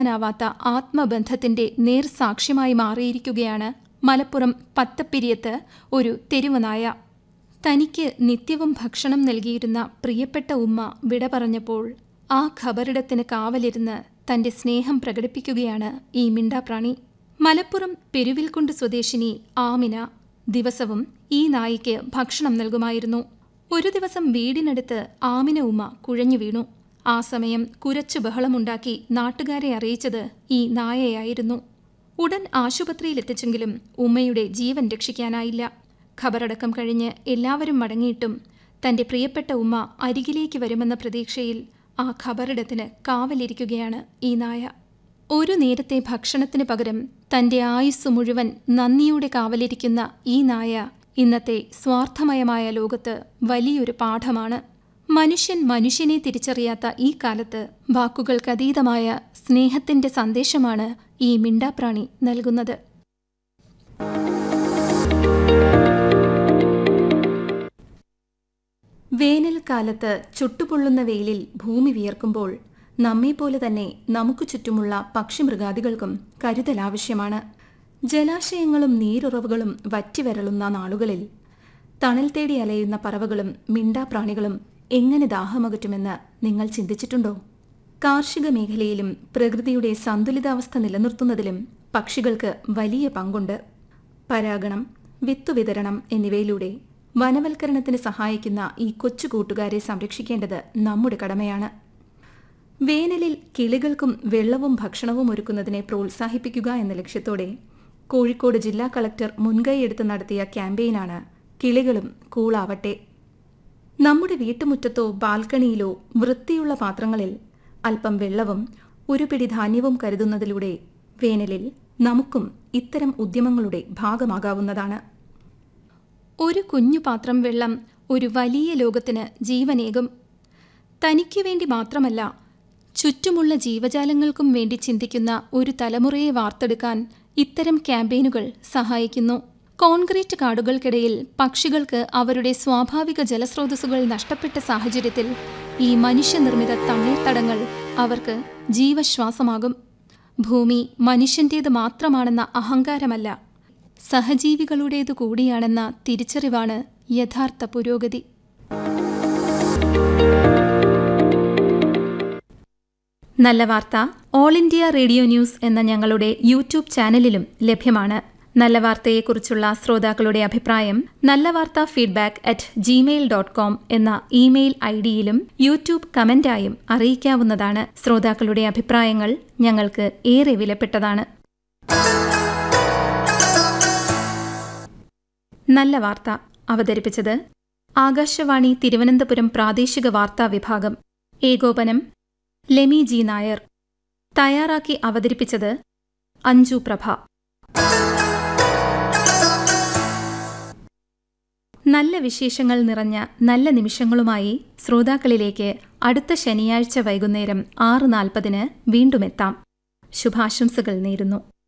ാവാത്ത ആത്മബന്ധത്തിന്റെ നേർസാക്ഷ്യമായി മാറിയിരിക്കുകയാണ് മലപ്പുറം പത്തപ്പിരിയത്ത് ഒരു തെരുവുനായ തനിക്ക് നിത്യവും ഭക്ഷണം നൽകിയിരുന്ന പ്രിയപ്പെട്ട ഉമ്മ വിട പറഞ്ഞപ്പോൾ ആ ഖബറിടത്തിന് കാവലിരുന്ന് തന്റെ സ്നേഹം പ്രകടിപ്പിക്കുകയാണ് ഈ മിണ്ടാപ്രാണി മലപ്പുറം പെരുവിൽക്കുണ്ട് സ്വദേശിനി ആമിന ദിവസവും ഈ നായിക്ക് ഭക്ഷണം നൽകുമായിരുന്നു ഒരു ദിവസം വീടിനടുത്ത് ആമിന ഉമ്മ കുഴഞ്ഞു വീണു ആ സമയം കുരച്ചു ബഹളമുണ്ടാക്കി നാട്ടുകാരെ അറിയിച്ചത് ഈ നായയായിരുന്നു ഉടൻ ആശുപത്രിയിലെത്തിച്ചെങ്കിലും ഉമ്മയുടെ ജീവൻ രക്ഷിക്കാനായില്ല ഖബറടക്കം കഴിഞ്ഞ് എല്ലാവരും മടങ്ങിയിട്ടും തന്റെ പ്രിയപ്പെട്ട ഉമ്മ അരികിലേക്ക് വരുമെന്ന പ്രതീക്ഷയിൽ ആ ഖബറിടത്തിന് കാവലിരിക്കുകയാണ് ഈ നായ ഒരു നേരത്തെ ഭക്ഷണത്തിന് പകരം തന്റെ ആയുസ് മുഴുവൻ നന്ദിയോടെ കാവലിരിക്കുന്ന ഈ നായ ഇന്നത്തെ സ്വാർത്ഥമയമായ ലോകത്ത് വലിയൊരു പാഠമാണ് മനുഷ്യൻ മനുഷ്യനെ തിരിച്ചറിയാത്ത ഈ കാലത്ത് വാക്കുകൾക്കതീതമായ സ്നേഹത്തിന്റെ സന്ദേശമാണ് ഈ മിണ്ടാപ്രാണി നൽകുന്നത് വേനൽക്കാലത്ത് ചുട്ടുപൊള്ളുന്ന വെയിലിൽ ഭൂമി വിയർക്കുമ്പോൾ നമ്മെപ്പോലെ തന്നെ നമുക്ക് ചുറ്റുമുള്ള പക്ഷിമൃഗാദികൾക്കും കരുതൽ ആവശ്യമാണ് ജലാശയങ്ങളും നീരുറവുകളും വറ്റിവരളുന്ന നാളുകളിൽ തണൽ തേടി അലയുന്ന പറവകളും മിണ്ടാപ്രാണികളും എങ്ങനെ ദാഹമകറ്റുമെന്ന് നിങ്ങൾ ചിന്തിച്ചിട്ടുണ്ടോ കാർഷിക മേഖലയിലും പ്രകൃതിയുടെ സന്തുലിതാവസ്ഥ നിലനിർത്തുന്നതിലും പക്ഷികൾക്ക് വലിയ പങ്കുണ്ട് പരാഗണം വിത്തുവിതരണം എന്നിവയിലൂടെ വനവൽക്കരണത്തിന് സഹായിക്കുന്ന ഈ കൊച്ചു കൂട്ടുകാരെ സംരക്ഷിക്കേണ്ടത് നമ്മുടെ കടമയാണ് വേനലിൽ കിളികൾക്കും വെള്ളവും ഭക്ഷണവും ഒരുക്കുന്നതിനെ പ്രോത്സാഹിപ്പിക്കുക എന്ന ലക്ഷ്യത്തോടെ കോഴിക്കോട് ജില്ലാ കളക്ടർ മുൻകൈയെടുത്ത് നടത്തിയ ക്യാമ്പയിനാണ് കിളികളും കൂളാവട്ടെ നമ്മുടെ വീട്ടുമുറ്റത്തോ ബാൽക്കണിയിലോ വൃത്തിയുള്ള പാത്രങ്ങളിൽ അല്പം വെള്ളവും ഒരു പിടി ധാന്യവും കരുതുന്നതിലൂടെ വേനലിൽ നമുക്കും ഇത്തരം ഉദ്യമങ്ങളുടെ ഭാഗമാകാവുന്നതാണ് ഒരു കുഞ്ഞു പാത്രം വെള്ളം ഒരു വലിയ ലോകത്തിന് ജീവനേകും തനിക്കു വേണ്ടി മാത്രമല്ല ചുറ്റുമുള്ള ജീവജാലങ്ങൾക്കും വേണ്ടി ചിന്തിക്കുന്ന ഒരു തലമുറയെ വാർത്തെടുക്കാൻ ഇത്തരം ക്യാമ്പയിനുകൾ സഹായിക്കുന്നു കോൺക്രീറ്റ് കാടുകൾക്കിടയിൽ പക്ഷികൾക്ക് അവരുടെ സ്വാഭാവിക ജലസ്രോതസ്സുകൾ നഷ്ടപ്പെട്ട സാഹചര്യത്തിൽ ഈ മനുഷ്യനിർമ്മിത തണ്ണീർത്തടങ്ങൾ അവർക്ക് ജീവശ്വാസമാകും ഭൂമി മനുഷ്യന്റേത് മാത്രമാണെന്ന അഹങ്കാരമല്ല സഹജീവികളുടേതു കൂടിയാണെന്ന തിരിച്ചറിവാണ് യഥാർത്ഥ പുരോഗതി നല്ല വാർത്ത ഓൾ ഇന്ത്യ റേഡിയോ ന്യൂസ് എന്ന ഞങ്ങളുടെ യൂട്യൂബ് ചാനലിലും ലഭ്യമാണ് നല്ല വാർത്തയെക്കുറിച്ചുള്ള ശ്രോതാക്കളുടെ അഭിപ്രായം നല്ല വാർത്ത feedback at Gmail dot com എന്ന ഇമെയിൽ ഐ ഡിയിലും യൂട്യൂബ് കമന്റായും അറിയിക്കാവുന്നതാണ് ശ്രോതാക്കളുടെ അഭിപ്രായങ്ങൾ ഞങ്ങൾക്ക് ഏറെ വിലപ്പെട്ടതാണ് നല്ല വാർത്ത അവതരിപ്പിച്ചത് ആകാശവാണി തിരുവനന്തപുരം പ്രാദേശിക വാർത്താ വിഭാഗം ഏകോപനം ലെമി ജി നായർ തയ്യാറാക്കി അവതരിപ്പിച്ചത് അഞ്ജു പ്രഭ നല്ല വിശേഷങ്ങൾ നിറഞ്ഞ നല്ല നിമിഷങ്ങളുമായി ശ്രോതാക്കളിലേക്ക് അടുത്ത ശനിയാഴ്ച വൈകുന്നേരം ആറ് നാൽപ്പതിന് വീണ്ടുമെത്താം ശുഭാശംസകൾ നേരുന്നു